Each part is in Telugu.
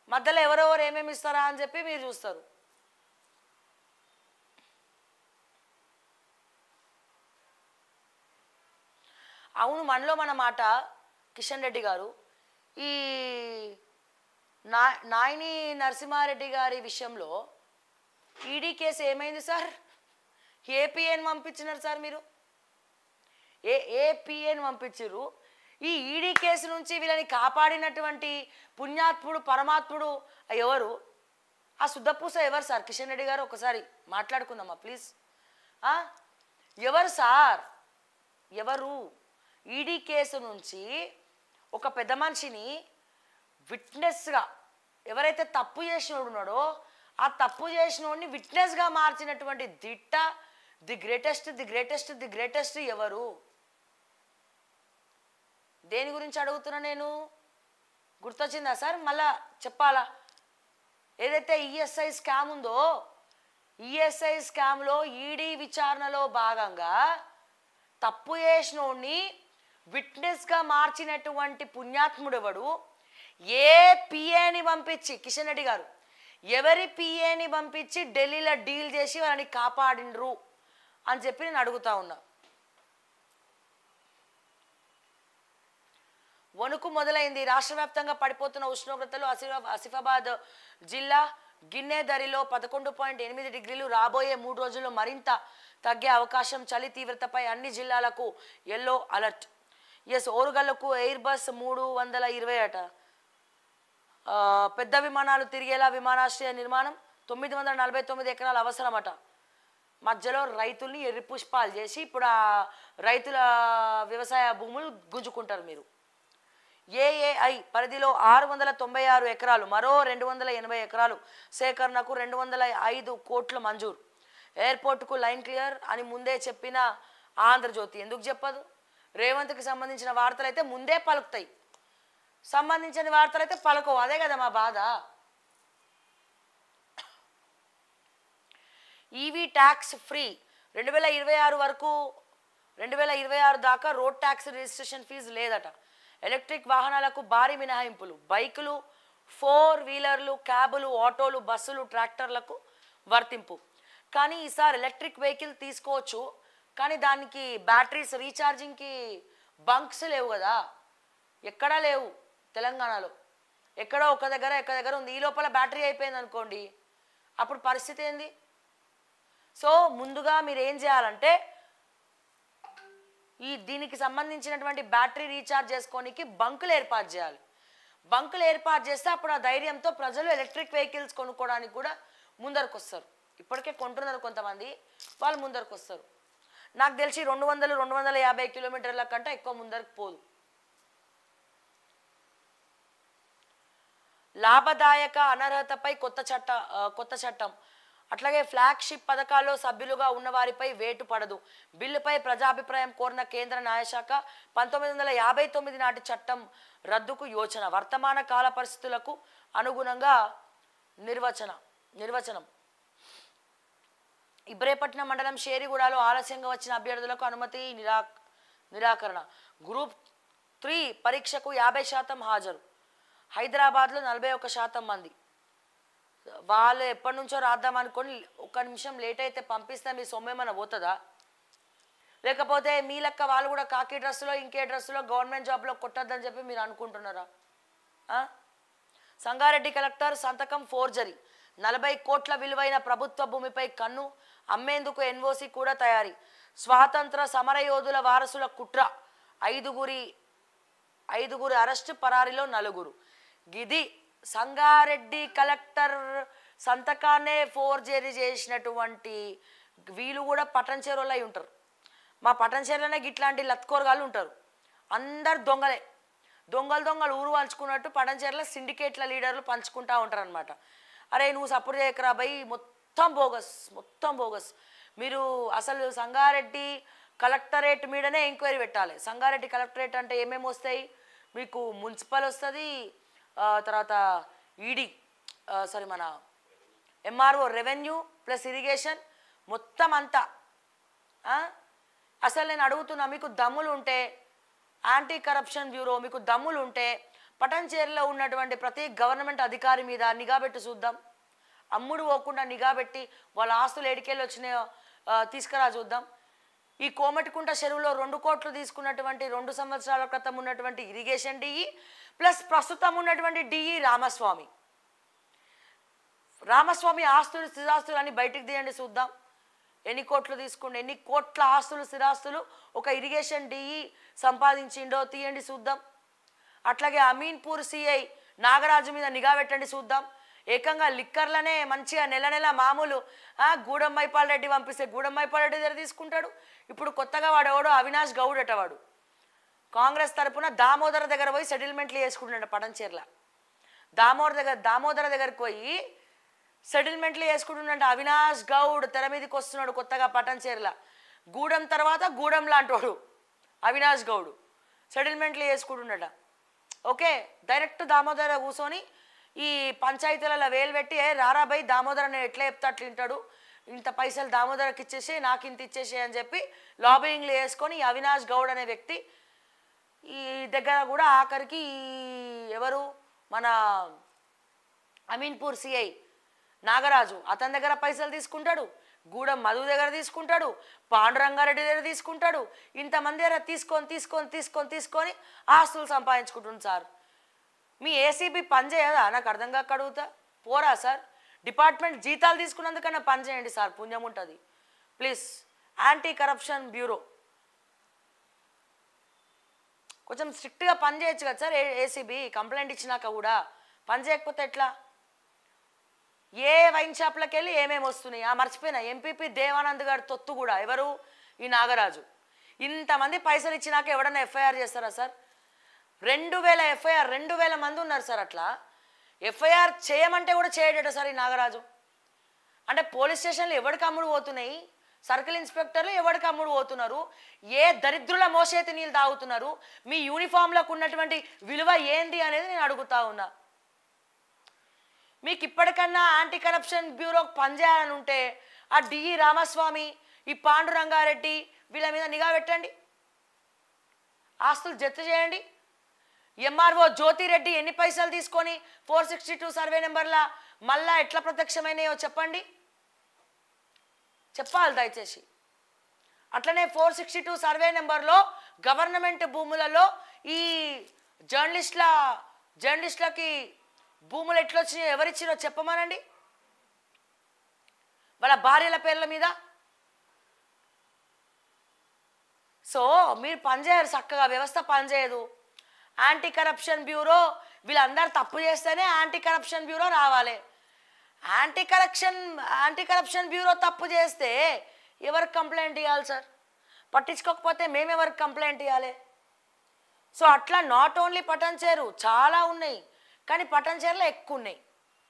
మధ్యలో ఎవరెవరు ఏమేమి ఇస్తారా అని చెప్పి మీరు చూస్తారు అవును మనలో మన మాట కిషన్ రెడ్డి గారు ఈ నా నాయని నరసింహారెడ్డి గారి విషయంలో ఈడీ కేసు ఏమైంది సార్ ఏపీఎన్ పంపించినారు సార్ మీరు ఏ ఏపీఎన్ పంపించారు ఈ ఈడీ కేసు నుంచి వీళ్ళని కాపాడినటువంటి పుణ్యాత్ముడు పరమాత్ముడు ఎవరు ఆ శుద్ధపూస ఎవరు సార్ కిషన్ రెడ్డి గారు ఒకసారి మాట్లాడుకుందామా ప్లీజ్ ఆ? ఎవరు సార్ ఎవరు ఈడీ కేసు నుంచి ఒక పెద్ద మనిషిని విట్నెస్గా ఎవరైతే తప్పు చేసినోడు ఉన్నాడో ఆ తప్పు చేసినోడిని విట్నెస్గా మార్చినటువంటి దిట్ట the greatest the greatest the greatest ఎవరు దేని గురించి అడుగుతున్నా నేను గుర్తొచ్చిందా సార్ మళ్ళా చెప్పాలా ఏదైతే ఈఎస్ఐ స్కామ్ ఉందో ఈఎస్ఐ స్కామ్లో ఈడీ విచారణలో భాగంగా తప్పు చేసినోడిని విట్నెస్గా మార్చినటువంటి పుణ్యాత్ముడెవడు ఏ పిఏని పంపించి కిషన్ రెడ్డి గారు ఎవరి పిఏని పంపించి ఢిల్లీలో డీల్ చేసి వాళ్ళని కాపాడిండ్రు అని చెప్పి నేను అడుగుతా ఉన్నా వణుకు మొదలైంది రాష్ట్ర వ్యాప్తంగా పడిపోతున్న ఉష్ణోగ్రతలు ఆసిఫా ఆసిఫాబాద్ జిల్లా గిన్నెదరిలో పదకొండు పాయింట్ ఎనిమిది డిగ్రీలు రాబోయే మూడు రోజుల్లో మరింత తగ్గే అవకాశం చలి తీవ్రతపై అన్ని జిల్లాలకు ఎల్లో అలర్ట్ ఎస్ ఓరుగల్లకు ఎయిర్ బస్ మూడు వందల ఇరవై అట ఆ, పెద్ద విమానాలు తిరిగేలా విమానాశ్రయ నిర్మాణం తొమ్మిది వందల నలభై తొమ్మిది ఎకరాలు అవసరమట మధ్యలో రైతుల్ని ఎర్రి పుష్పాలు చేసి ఇప్పుడు ఆ రైతుల వ్యవసాయ భూములు గుంజుకుంటారు మీరు ఏఏఐ పరిధిలో ఆరు వందల తొంభై ఆరు ఎకరాలు మరో రెండు వందల ఎనభై ఎకరాలు సేకరణకు రెండు వందల ఐదు కోట్ల మంజూరు ఎయిర్పోర్టుకు లైన్ క్లియర్ అని ముందే చెప్పిన ఆంధ్రజ్యోతి ఎందుకు చెప్పదు రేవంత్కి సంబంధించిన వార్తలు అయితే ముందే పలుకుతాయి సంబంధించిన వార్తలు అయితే పలకవు అదే కదా మా బాధ ఈవీ ట్యాక్స్ ఫ్రీ రెండు వేల ఇరవై ఆరు వరకు రెండు వేల ఇరవై ఆరు దాకా రోడ్ ట్యాక్స్ రిజిస్ట్రేషన్ ఫీజు లేదట ఎలక్ట్రిక్ వాహనాలకు భారీ మినహాయింపులు బైకులు ఫోర్ వీలర్లు క్యాబులు ఆటోలు బస్సులు ట్రాక్టర్లకు వర్తింపు కానీ ఈసారి ఎలక్ట్రిక్ వెహికల్ తీసుకోవచ్చు కానీ దానికి బ్యాటరీస్ రీఛార్జింగ్కి బంక్స్ లేవు కదా ఎక్కడా లేవు తెలంగాణలో ఎక్కడో ఒక దగ్గర ఎక్క దగ్గర ఉంది ఈ లోపల బ్యాటరీ అయిపోయింది అనుకోండి అప్పుడు పరిస్థితి ఏంది సో ముందుగా మీరు ఏం చేయాలంటే ఈ దీనికి సంబంధించినటువంటి బ్యాటరీ రీఛార్జ్ చేసుకోనికి బంకులు ఏర్పాటు చేయాలి బంకులు ఏర్పాటు చేస్తే అప్పుడు ఆ ధైర్యంతో ప్రజలు ఎలక్ట్రిక్ వెహికల్స్ కొనుక్కోవడానికి కూడా ముందరకు వస్తారు ఇప్పటికే కొంటున్నారు కొంతమంది వాళ్ళు ముందరకు వస్తారు నాకు తెలిసి రెండు వందలు రెండు వందల యాభై కిలోమీటర్ల కంటే ఎక్కువ ముందరకు పోదు లాభదాయక అనర్హతపై కొత్త చట్ట ఆ, కొత్త చట్టం అట్లాగే ఫ్లాగ్షిప్ పథకాల్లో సభ్యులుగా ఉన్న వారిపై వేటు పడదు బిల్లుపై ప్రజాభిప్రాయం కోరిన కేంద్ర న్యాయశాఖ పంతొమ్మిది వందల యాభై తొమ్మిది నాటి చట్టం రద్దుకు యోచన వర్తమాన కాల పరిస్థితులకు అనుగుణంగా నిర్వచన నిర్వచనం ఇబ్రేపట్నం మండలం షేరిగూడలో ఆలస్యంగా వచ్చిన అభ్యర్థులకు అనుమతి నిరా నిరాకరణ గ్రూప్ త్రీ పరీక్షకు యాభై శాతం హాజరు హైదరాబాద్లో నలభై ఒక్క శాతం మంది వాళ్ళు ఎప్పటి నుంచో రాద్దాం అనుకొని ఒక నిమిషం లేట్ అయితే పంపిస్తే మీ సొమ్మేమన్నా పోతుందా లేకపోతే మీ లెక్క వాళ్ళు కూడా కాకి డ్రెస్సులో ఇంకే డ్రెస్సులో గవర్నమెంట్ జాబ్లో కొట్టద్దని చెప్పి మీరు అనుకుంటున్నారా ఆ? సంగారెడ్డి కలెక్టర్ సంతకం ఫోర్జరీ నలభై కోట్ల విలువైన ప్రభుత్వ భూమిపై కన్ను అమ్మేందుకు ఎన్ఓసి కూడా తయారీ స్వాతంత్ర సమరయోధుల వారసుల కుట్ర ఐదుగురి ఐదుగురు అరెస్టు పరారీలో నలుగురు గిది సంగారెడ్డి కలెక్టర్ సంతకాన్నే ఫోర్జరీ చేసినటువంటి వీళ్ళు కూడా పట్టణ చెరువులు అయి ఉంటారు మా పట్టణ చెరువులోనే గిట్లాంటి లత్కోరగాళ్ళు ఉంటారు అందరు దొంగలే దొంగలు దొంగలు ఊరు పంచుకున్నట్టు పడంచేర్ల సిండికేట్ల లీడర్లు పంచుకుంటా ఉంటారు అనమాట అరే నువ్వు సపోర్ట్ చేయకరా బై మొత్తం బోగస్ మొత్తం బోగస్ మీరు అసలు సంగారెడ్డి కలెక్టరేట్ మీదనే ఎంక్వైరీ పెట్టాలి సంగారెడ్డి కలెక్టరేట్ అంటే ఏమేమి వస్తాయి మీకు మున్సిపల్ వస్తుంది తర్వాత ఈడీ సారీ మన ఎంఆర్ఓ రెవెన్యూ ప్లస్ ఇరిగేషన్ మొత్తం అంతా ఆ? అసలు నేను అడుగుతున్నా మీకు దమ్ములు ఉంటే యాంటీ కరప్షన్ బ్యూరో మీకు దమ్ములు ఉంటే పటంచేరులో ఉన్నటువంటి ప్రతి గవర్నమెంట్ అధికారి మీద నిఘా పెట్టి చూద్దాం అమ్ముడు పోకుండా నిఘా పెట్టి వాళ్ళ ఆస్తులు ఎడికెళ్ళి వచ్చినాయో ఆ, తీసుకురా చూద్దాం ఈ కోమటికుంట చెరువులో రెండు కోట్లు తీసుకున్నటువంటి రెండు సంవత్సరాల క్రితం ఉన్నటువంటి ఇరిగేషన్ డిఈ ప్లస్ ప్రస్తుతం ఉన్నటువంటి డిఈ రామస్వామి రామస్వామి ఆస్తులు స్థిరాస్తులు అని బయటికి తీయండి చూద్దాం ఎన్ని కోట్లు తీసుకుంటే ఎన్ని కోట్ల ఆస్తులు స్థిరాస్తులు ఒక ఇరిగేషన్ డిఈ సంపాదించిండో తీయండి చూద్దాం అట్లాగే అమీన్పూర్ సిఐ నాగరాజు మీద నిఘా పెట్టండి చూద్దాం ఏకంగా లిక్కర్లనే మంచిగా నెల నెల మామూలు ఆ, గూడెం మైపాల్ రెడ్డి పంపిస్తే గూడెం మైపాల్ రెడ్డి దగ్గర తీసుకుంటాడు ఇప్పుడు కొత్తగా వాడు ఎవడో అవినాష్ గౌడ్ అట వాడు కాంగ్రెస్ తరపున దామోదర దగ్గర పోయి సెటిల్మెంట్లు చేసుకుంటున్నాడు పటంచేర్ల దామోదర దగ్గర దామోదర దగ్గరికి పోయి సెటిల్మెంట్లు చేసుకుంటున్నాడు అవినాష్ గౌడ్ తెర మీదకి వస్తున్నాడు కొత్తగా పటంచేర్ల గూడెం తర్వాత గూడెం లాంటోడు అవినాష్ గౌడ్ సెటిల్మెంట్లు చేసుకుంటున్నాడ ఓకే డైరెక్ట్ దామోదర కూర్చొని ఈ పంచాయతీలలో వేలు పెట్టి ఏ రారాబాయి దామోదర నేను ఎట్లా చెప్తా అట్లా వింటాడు ఇంత పైసలు దామోదరకి ఇచ్చేసి నాకు ఇంత ఇచ్చేసి అని చెప్పి లాబింగ్లు వేసుకొని ఈ అవినాష్ గౌడ్ అనే వ్యక్తి ఈ దగ్గర కూడా ఆఖరికి ఈ ఎవరు మన అమీన్పూర్ సిఐ నాగరాజు అతని దగ్గర పైసలు తీసుకుంటాడు గూడెం మధు దగ్గర తీసుకుంటాడు పాండురంగారెడ్డి దగ్గర తీసుకుంటాడు ఇంతమంది దగ్గర తీసుకొని తీసుకొని తీసుకొని తీసుకొని ఆస్తులు సంపాదించుకుంటుంది సార్ మీ ఏసీబీ పని చేయదా నాకు అర్థం కాక అడుగుతా పోరా సార్ డిపార్ట్మెంట్ జీతాలు తీసుకున్నందుకన్నా పని చేయండి సార్ పుణ్యం ఉంటుంది ప్లీజ్ యాంటీ కరప్షన్ బ్యూరో కొంచెం స్ట్రిక్ట్గా పని చేయొచ్చు కదా సార్ ఏసీబీ కంప్లైంట్ ఇచ్చినాక కూడా పని చేయకపోతే ఎట్లా ఏ వైన్ షాప్లకు వెళ్ళి ఏమేమి వస్తున్నాయి ఆ మర్చిపోయినా ఎంపీపీ దేవానంద్ గారి తొత్తు కూడా ఎవరు ఈ నాగరాజు ఇంతమంది పైసలు ఇచ్చినాక ఎవడన్నా ఎఫ్ఐఆర్ చేస్తారా సార్ రెండు వేల ఎఫ్ఐఆర్ రెండు వేల మంది ఉన్నారు సార్ అట్లా ఎఫ్ఐఆర్ చేయమంటే కూడా చేయడట సార్ ఈ నాగరాజు అంటే పోలీస్ స్టేషన్లు ఎవరికి అమ్ముడు పోతున్నాయి సర్కిల్ ఇన్స్పెక్టర్లు ఎవరికి అమ్ముడు పోతున్నారు ఏ దరిద్రుల మోసేతి నీళ్ళు తాగుతున్నారు మీ యూనిఫామ్లకు ఉన్నటువంటి విలువ ఏంది అనేది నేను అడుగుతా ఉన్నా మీకు ఇప్పటికన్నా యాంటీ కరప్షన్ బ్యూరోకి పనిచేయాలని ఉంటే ఆ డిఈ రామస్వామి ఈ పాండురంగారెడ్డి వీళ్ళ మీద నిఘా పెట్టండి ఆస్తులు జప్తు చేయండి ఎంఆర్ఓ జ్యోతిరెడ్డి ఎన్ని పైసలు తీసుకొని ఫోర్ సిక్స్టీ టూ సర్వే నెంబర్ల మళ్ళా ఎట్లా ప్రత్యక్షమైనాయో చెప్పండి చెప్పాలి దయచేసి అట్లనే ఫోర్ సిక్స్టీ టూ సర్వే నెంబర్లో గవర్నమెంట్ భూములలో ఈ జర్నలిస్టుల జర్నలిస్టులకి భూములు ఎట్లా వచ్చినాయో ఎవరిచ్చినో చెప్పమనండి వాళ్ళ భార్యల పేర్ల మీద సో మీరు పనిచేయరు చక్కగా వ్యవస్థ పనిచేయదు యాంటీ కరప్షన్ బ్యూరో వీళ్ళందరూ తప్పు చేస్తేనే యాంటీ కరప్షన్ బ్యూరో రావాలి anti corruption anti corruption bureau తప్పు చేస్తే ఎవరికి కంప్లైంట్ ఇవ్వాలి సార్ పట్టించుకోకపోతే మేము ఎవరికి కంప్లైంట్ ఇవ్వాలి సో అట్లా నాట్ ఓన్లీ పటంచేరు చాలా ఉన్నాయి కానీ పటంచేరులో ఎక్కువ ఉన్నాయి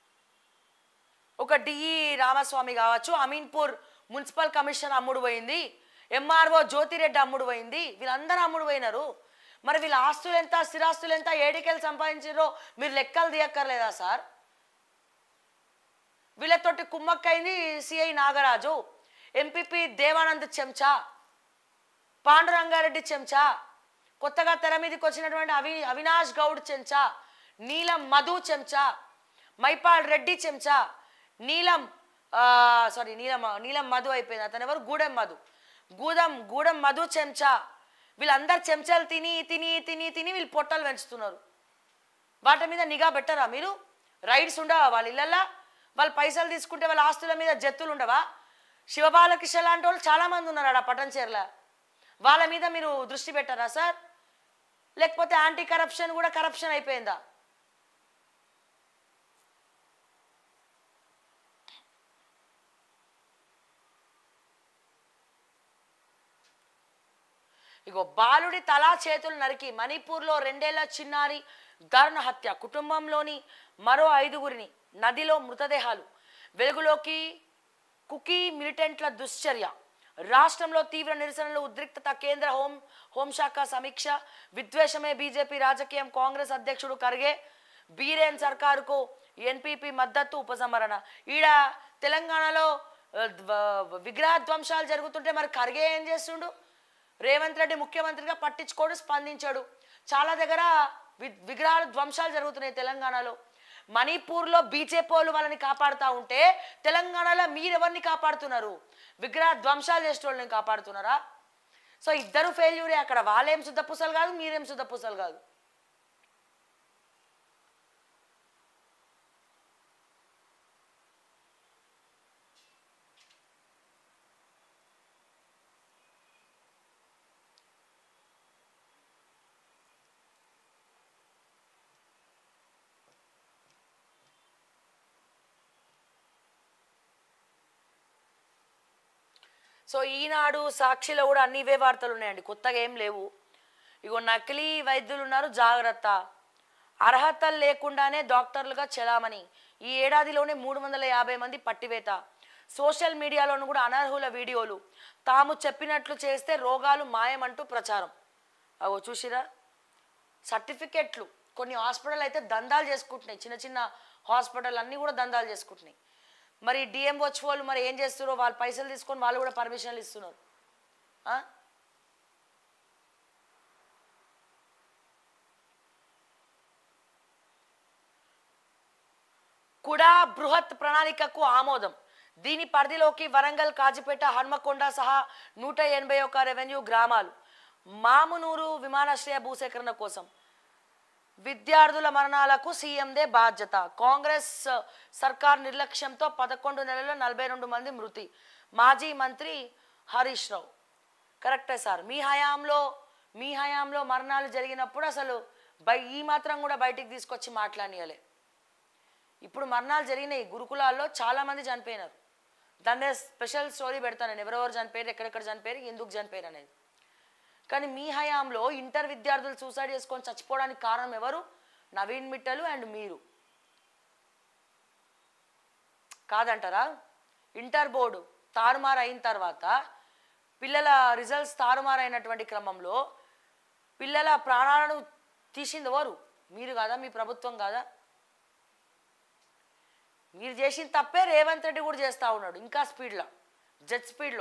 ఒక డిఈ రామస్వామి కావచ్చు అమీన్పూర్ మున్సిపల్ కమిషనర్ అమ్ముడు పోయింది ఎంఆర్ఓ జ్యోతిరెడ్డి అమ్ముడు పోయింది వీళ్ళందరూ అమ్ముడు పోయినారు మరి వీళ్ళ ఆస్తులు ఎంత స్థిరాస్తులు ఎంత ఏడికెళ్ళి సంపాదించారో మీరు లెక్కలు తీయక్కర్లేదా సార్ వీళ్ళతోటి కుమ్మక్కైంది సిఐ నాగరాజు ఎంపీపీ దేవానంద్ చెంచా పాండురంగారెడ్డి చెంచా కొత్తగా తెర మీదకి వచ్చినటువంటి అవి అవినాష్ గౌడ్ చెంచా నీలం మధు చెంచా మైపాల్ రెడ్డి చెంచా నీలం సారీ నీలం నీలం మధు అయిపోయింది అతను ఎవరు గూడెం మధు గూడెం గూడెం మధు చెంచా వీళ్ళందరు చెంచాలు తిని తిని తిని తిని వీళ్ళు పొట్టలు పెంచుతున్నారు వాటి మీద నిఘా పెట్టరా మీరు రైడ్స్ ఉండవా వాళ్ళ ఇళ్ళల్లో వాళ్ళు పైసలు తీసుకుంటే వాళ్ళ ఆస్తుల మీద జత్తులు ఉండవా శివబాలకృష్ణ లాంటి వాళ్ళు చాలామంది ఉన్నారు ఆడ పటంచేర్ల వాళ్ళ మీద మీరు దృష్టి పెట్టారా సార్ లేకపోతే యాంటీ కరప్షన్ కూడా కరప్షన్ అయిపోయిందా ఇగో బాలుడి తలా చేతులు నరికి మణిపూర్లో రెండేళ్ల చిన్నారి దారుణ హత్య కుటుంబంలోని మరో ఐదుగురిని నదిలో మృతదేహాలు వెలుగులోకి కుకీ మిలిటెంట్ల దుశ్చర్య రాష్ట్రంలో తీవ్ర నిరసనలు ఉద్రిక్తత కేంద్ర హోం హోంశాఖ సమీక్ష విద్వేషమే బీజేపీ రాజకీయం కాంగ్రెస్ అధ్యక్షుడు ఖర్గే బీరేన్ సర్కారుకు ఎన్పీపీ మద్దతు ఉపసంహరణ ఈడ తెలంగాణలో ఆ, ధ్వ- విగ్రహ ధ్వంసాలు జరుగుతుంటే మరి ఖర్గే ఏం చేస్తుండు రేవంత్ రెడ్డి ముఖ్యమంత్రిగా పట్టించుకోడు స్పందించాడు చాలా దగ్గర వి- విగ్రహాలు ధ్వంసాలు జరుగుతున్నాయి తెలంగాణలో మణిపూర్లో బీజేపీ వాళ్ళని కాపాడుతూ ఉంటే తెలంగాణలో మీరెవరిని కాపాడుతున్నారు విగ్రహ ధ్వంసాలు చేసే వాళ్ళని కాపాడుతున్నారా సో ఇద్దరు ఫెయిల్యూరే అక్కడ వాళ్ళేం శుద్ధ పూసలు కాదు మీరేం శుద్ధ పూసలు కాదు సో ఈనాడు సాక్షిలో కూడా అన్ని ఇవే వార్తలు ఉన్నాయండి కొత్తగా ఏం లేవు ఇగో నకిలీ వైద్యులు ఉన్నారు జాగ్రత్త అర్హతలు లేకుండానే డాక్టర్లుగా చెలామణి ఈ ఏడాదిలోనే మూడు వందల యాభై మంది పట్టివేత సోషల్ మీడియాలోనూ కూడా అనర్హుల వీడియోలు తాము చెప్పినట్లు చేస్తే రోగాలు మాయమంటూ ప్రచారం అవో చూసిరా సర్టిఫికెట్లు కొన్ని హాస్పిటల్ అయితే దందాలు చేసుకుంటున్నాయి చిన్న చిన్న హాస్పిటల్ అన్నీ కూడా దందాలు చేసుకుంటున్నాయి మరి డిఎం వచ్చి వాళ్ళు మరి ఏం చేస్తున్నారో వాళ్ళు పైసలు తీసుకొని వాళ్ళు కూడా పర్మిషన్లు ఇస్తున్నారు ఆ? కూడా బృహత్ ప్రణాళికకు ఆమోదం దీని పరిధిలోకి వరంగల్ కాజిపేట హన్మకొండ సహా నూట ఎనభై ఒక రెవెన్యూ గ్రామాలు మామునూరు విమానాశ్రయ భూసేకరణ కోసం విద్యార్థుల మరణాలకు సీఎందే బాధ్యత కాంగ్రెస్ సర్కార్ నిర్లక్ష్యంతో పదకొండు నెలల్లో నలభై రెండు మంది మృతి మాజీ మంత్రి హరీష్ రావు కరెక్టే సార్ మీ హయాంలో మీ హయాంలో మరణాలు జరిగినప్పుడు అసలు బై ఈ మాత్రం కూడా బయటికి తీసుకొచ్చి మాట్లాడియలే ఇప్పుడు మరణాలు జరిగినాయి గురుకులాల్లో చాలా మంది చనిపోయినారు దాన్ని స్పెషల్ స్టోరీ పెడతాను నేను ఎవరెవరు చనిపోయారు ఎక్కడెక్కడ చనిపోయారు ఎందుకు చనిపోయారు అనేది కానీ మీ హయాంలో ఇంటర్ విద్యార్థులు సూసైడ్ చేసుకొని చచ్చిపోవడానికి కారణం ఎవరు నవీన్ మిట్టలు అండ్ మీరు కాదంటారా ఇంటర్ బోర్డు తారుమారు అయిన తర్వాత పిల్లల రిజల్ట్స్ తారుమారు అయినటువంటి క్రమంలో పిల్లల ప్రాణాలను తీసింది ఎవరు మీరు కాదా మీ ప్రభుత్వం కాదా మీరు చేసిన తప్పే రేవంత్ రెడ్డి కూడా చేస్తూ ఉన్నాడు ఇంకా స్పీడ్లో జెట్ స్పీడ్లో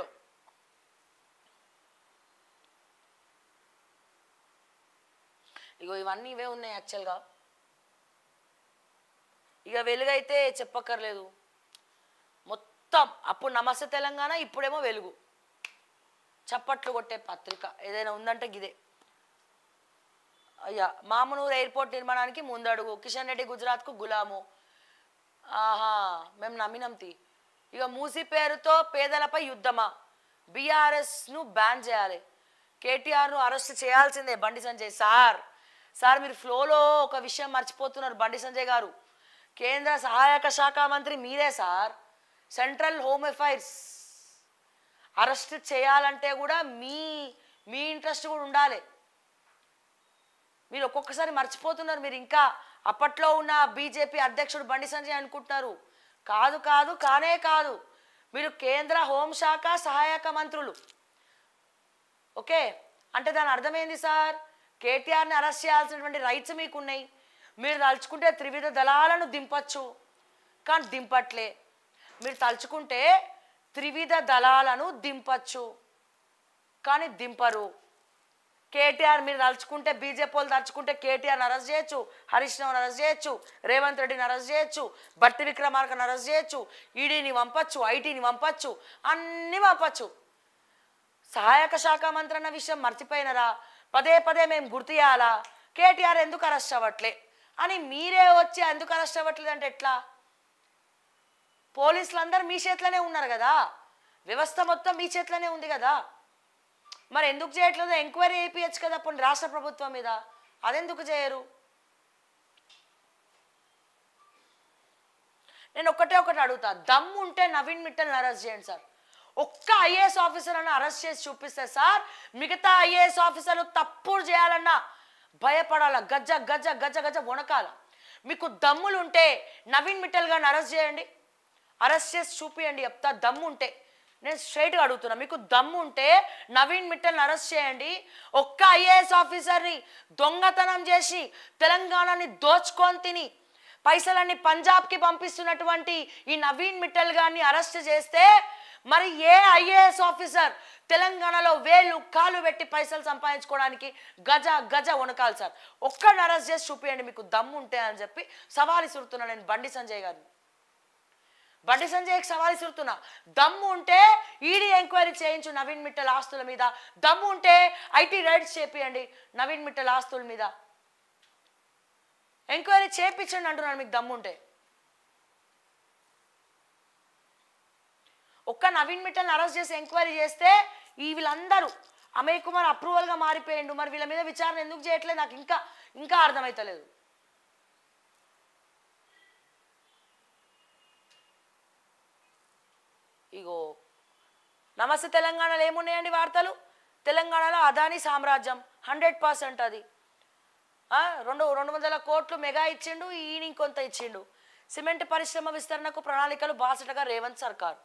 ఇగో ఇవన్నీ ఇవే ఉన్నాయి యాక్చువల్గా ఇక వెలుగైతే చెప్పక్కర్లేదు మొత్తం అప్పుడు నమస్తే తెలంగాణ ఇప్పుడేమో వెలుగు చప్పట్లు కొట్టే పత్రిక ఏదైనా ఉందంటే గిదే అయ్యా మామనూరు ఎయిర్పోర్ట్ నిర్మాణానికి ముందడుగు కిషన్ రెడ్డి గుజరాత్కు గులాము ఆహా మేము నమ్మినంతి ఇక మూసి పేరుతో పేదలపై యుద్ధమా బీఆర్ఎస్ను బ్యాన్ చేయాలి కేటీఆర్ను అరెస్ట్ చేయాల్సిందే బండి సంజయ్ సార్ సార్ మీరు ఫ్లోలో ఒక విషయం మర్చిపోతున్నారు బండి సంజయ్ గారు కేంద్ర సహాయక శాఖ మంత్రి మీరే sir central home affairs arrest చేయాలంటే కూడా మీ మీ ఇంట్రెస్ట్ కూడా ఉండాలి మీరు ఒక్కొక్కసారి మర్చిపోతున్నారు మీరు ఇంకా అప్పట్లో ఉన్న బీజేపీ అధ్యక్షుడు బండి సంజయ్ అనుకుంటున్నారు కాదు కాదు కానే కాదు మీరు కేంద్ర హోంశాఖ సహాయక మంత్రులు ఓకే అంటే దాని అర్థం ఏంది సార్ కేటీఆర్ని అరెస్ట్ చేయాల్సినటువంటి రైట్స్ మీకు ఉన్నాయి మీరు తలుచుకుంటే త్రివిధ దళాలను దింపచ్చు కానీ దింపట్లే మీరు తలుచుకుంటే త్రివిధ దళాలను దింపచ్చు కానీ దింపరు కేటీఆర్ మీరు తలుచుకుంటే బీజేపీ వాళ్ళు తలుచుకుంటే కేటీఆర్ని అరెస్ట్ చేయొచ్చు హరీష్ రావుని అరెస్ట్ చేయొచ్చు రేవంత్ రెడ్డిని అరెస్ట్ చేయొచ్చు బట్టి విక్రమార్కని అరెస్ట్ చేయొచ్చు ఈడీని పంపచ్చు ఐటీని పంపచ్చు అన్నీ పంపచ్చు సహాయక శాఖ మంత్రి అన్న విషయం మర్చిపోయినరా పదే పదే మేము గుర్తు చేయాలా కేటీఆర్ ఎందుకు అరెస్ట్ అవ్వట్లే అని మీరే వచ్చి ఎందుకు అరెస్ట్ అవ్వట్లేదు అంటే ఎట్లా పోలీసులు అందరు మీ చేతిలోనే ఉన్నారు కదా వ్యవస్థ మొత్తం మీ చేతిలోనే ఉంది కదా మరి ఎందుకు చేయట్లేదు ఎంక్వైరీ చేయించచ్చు కదా అప్పుడు రాష్ట్ర ప్రభుత్వం మీద అదెందుకు చేయరు నేను ఒక్కటే ఒకటి అడుగుతా దమ్ము ఉంటే నవీన్ మిట్టల్ని అరెస్ట్ చేయండి సార్ ఒక్క ఐఏఎస్ ఆఫీసర్ అన్న అరెస్ట్ చేసి చూపిస్తే సార్ మిగతా ఐఏఎస్ ఆఫీసర్లు తప్పుడు చేయాలన్నా భయపడాల గజ్జ గజ్జ గజ్జ గజ్జ వణకాల మీకు దమ్ములు ఉంటే నవీన్ మిట్టల్ గారిని అరెస్ట్ చేయండి అరెస్ట్ చేసి చూపియండి చెప్తా దమ్ము ఉంటే నేను స్ట్రైట్గా అడుగుతున్నా మీకు దమ్ము ఉంటే నవీన్ మిట్టల్ని అరెస్ట్ చేయండి ఒక్క ఐఏఎస్ ఆఫీసర్ని దొంగతనం చేసి తెలంగాణని దోచుకొని తిని పైసలన్నీ పంజాబ్కి పంపిస్తున్నటువంటి ఈ నవీన్ మిట్టల్ గారిని అరెస్ట్ చేస్తే మరి ఏ ఐఏఎస్ ఆఫీసర్ తెలంగాణలో వేలు కాలు పెట్టి పైసలు సంపాదించుకోవడానికి గజ గజ వణకాలి సార్ ఒక్కడిని అరెస్ట్ చేసి చూపియండి మీకు దమ్ము ఉంటే అని చెప్పి సవాల్ ఇసురుతున్నా నేను బండి సంజయ్ గారిని బండి సంజయ్కి సవాల్ ఇసురుతున్నా దమ్ము ఉంటే ఈడీ ఎంక్వైరీ చేయించు నవీన్ మిట్టల్ ఆస్తుల మీద దమ్ము ఉంటే ఐటీ రైడ్స్ చేపియండి నవీన్ మిట్టల్ ఆస్తుల మీద ఎంక్వైరీ చేపించండి అంటున్నాను మీకు దమ్ము ఉంటే ఒక్క నవీన్ మిట్టల్ని అరెస్ట్ చేసి ఎంక్వైరీ చేస్తే ఈ వీళ్ళందరూ అమయ్ కుమార్ అప్రూవల్గా మారిపోయిండు మరి వీళ్ళ మీద విచారణ ఎందుకు చేయట్లేదు నాకు ఇంకా ఇంకా అర్థమవుతలేదు ఇగో నమస్తే తెలంగాణలో ఏమున్నాయండి వార్తలు తెలంగాణలో అదాని సామ్రాజ్యం హండ్రెడ్ పర్సెంట్ అది ఆ, రెండు రెండు వందల కోట్లు మెగా ఇచ్చిండు ఈయన ఇంకొంత ఇచ్చిండు సిమెంట్ పరిశ్రమ విస్తరణకు ప్రణాళికలు బాసటగా రేవంత్ సర్కార్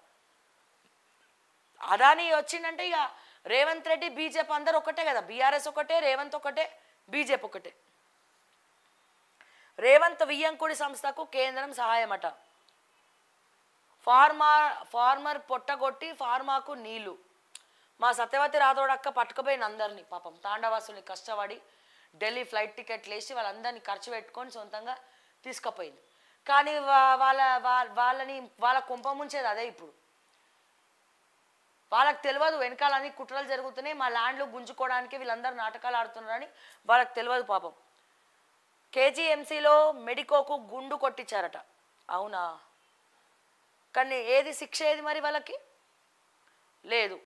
అదాని వచ్చిందంటే ఇక రేవంత్ రెడ్డి బీజేపీ అందరు ఒకటే కదా బీఆర్ఎస్ ఒకటే రేవంత్ ఒకటే బీజేపీ ఒకటే రేవంత్ వియ్యంకుడి సంస్థకు కేంద్రం సహాయమట ఫార్మా ఫార్మర్ పొట్టగొట్టి ఫార్మాకు నీళ్లు మా సత్యవతి రాథోడ్ అక్క పట్టుకుపోయిన అందరినీ పాపం తాండవాసుల్ని కష్టపడి ఢిల్లీ ఫ్లైట్ టికెట్లు వేసి వాళ్ళందరినీ ఖర్చు పెట్టుకొని సొంతంగా తీసుకుపోయింది కానీ వా- వాళ్ళ వా- వాళ్ళని వాళ్ళ కుంప ముంచేది అదే ఇప్పుడు వాళ్ళకి తెలియదు వెనకాలని కుట్రలు జరుగుతున్నాయి మా ల్యాండ్లు గుంజుకోవడానికి వీళ్ళందరూ నాటకాలు ఆడుతున్నారని వాళ్ళకి తెలియదు పాపం కేజీఎంసీలో మెడికోకు గుండు కొట్టించారట అవునా కానీ ఏది శిక్ష ఏది మరి వాళ్ళకి లేదు